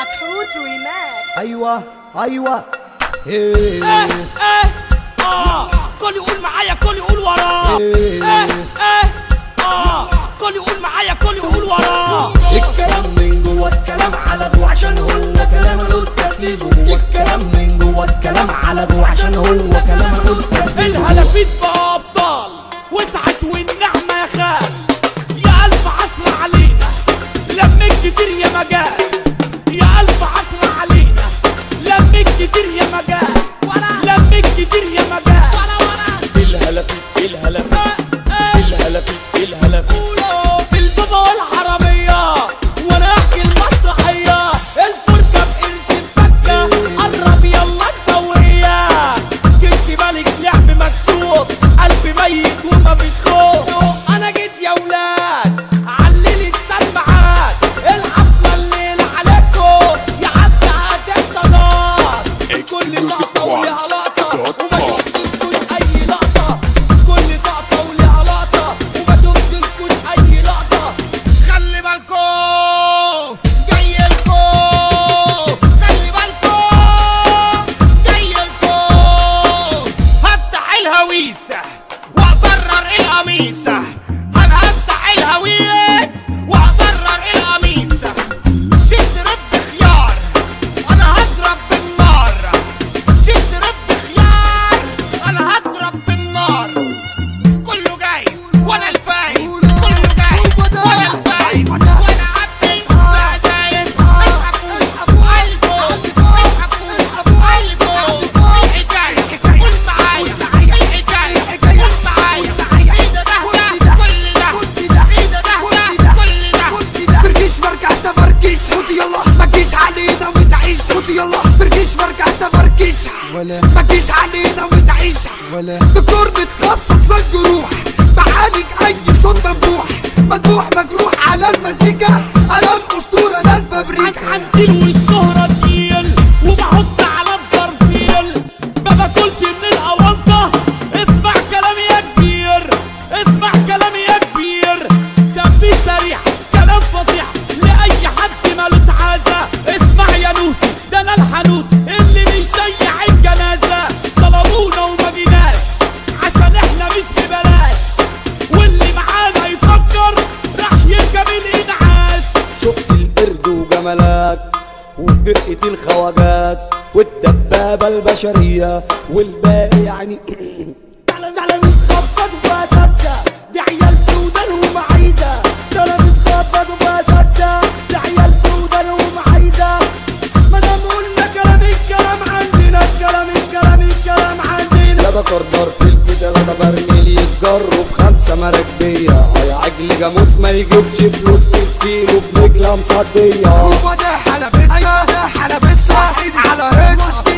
حوت ريماكس ايوه ايوه ايه ايه ايه اه كل يقول معايا كل يقول وراه إيه. ايه ايه اه كل يقول معايا كل يقول وراه الكلام من جوه الكلام على جوه عشان هو كلام له التسليم جوه الكلام من جوه الكلام على جوه عشان هو كلام له التسليم الهلافيت بأبطال وسعت والنعمة يا خال يا ألف عصر علينا لمك كتير يا مجال يا ألف عصر علينا لمك كتير يا مجال لمك كتير يا مجال الهلافيت الهلافيت الهلافيت الهلافيت البابا والحرامية وانا احكي المسرحية الفرجة بقرش الفكة قرب يلا الدورية كش ملك لعب مكسور قلبي ميت ومفيش خوف انا جيت يا ولاد عللي السماعات الحفلة الليلة عليكم يا عدى عدى الصلاة كل لقطة وليها لقطة وما شفتلكوش أي لقطة كل لقطة وليها لقطة وما شفتلكوش أي لقطة خلي بالكو جاي لكو خلي بالكو جاي لكو هفتح الهويسة وأزرر القميصة أنا هفتح الهويس وأزرر القميصة شد رب خيار أنا هضرب بالنار شد رب خيار أنا هضرب بالنار كله جايز وانا الفايز كله جايز وانا الفايز وانا عبدي فدايز اسحبوا قلبه اسحبوا قلبه الحكاية قول معايا الحكاية قول معايا ايه ده ده كل ده ايه ده ده كل ده فرقيش مرقع فرقيش خد يلا ما تجيش علينا وتعيش خد يلا فرقيش مرقع فرقيش ولا ما تجيش علينا وتعيش ولا دكتور متخصص في الجروح بعالج اي صوت مذبوح مذبوح مجروح على المزيكا انا الاسطوره انا الفابريكا عندي والشهرة تقيل وبحط على البرفيل ما باكلش من الأونطة اسمع كلامي يا كبير اسمع كلامي يا كبير دمي سريع كلام فظيع لأي حد مالوش عازة اسمع يا نوتي ده أنا الحنوت اللي بيشيع الجنازة طلبونا وما جيناش عشان احنا مش ببلاش واللي معانا يفكر راح يركب الإنعاش شفت القرد وجمالات وفرقة الخواجات والدبابة البشرية والباقي يعني تعالى تعالى متخبط وبساتسة دي عيال بودانهم عايزة تعالى متخبط وبساتسة دي عيال بودانهم عايزة ما دام قلنا كلام الكلام عندنا الكلام الكلام الكلام عندنا لا بكر نار في الكده لا برميل يتجروا بخمسة مراكبية يا عجل جاموس ما يجيبش فلوس الكيلو برجلة مصدية هو ده حلبسة ده حلبسة ايدي على هسة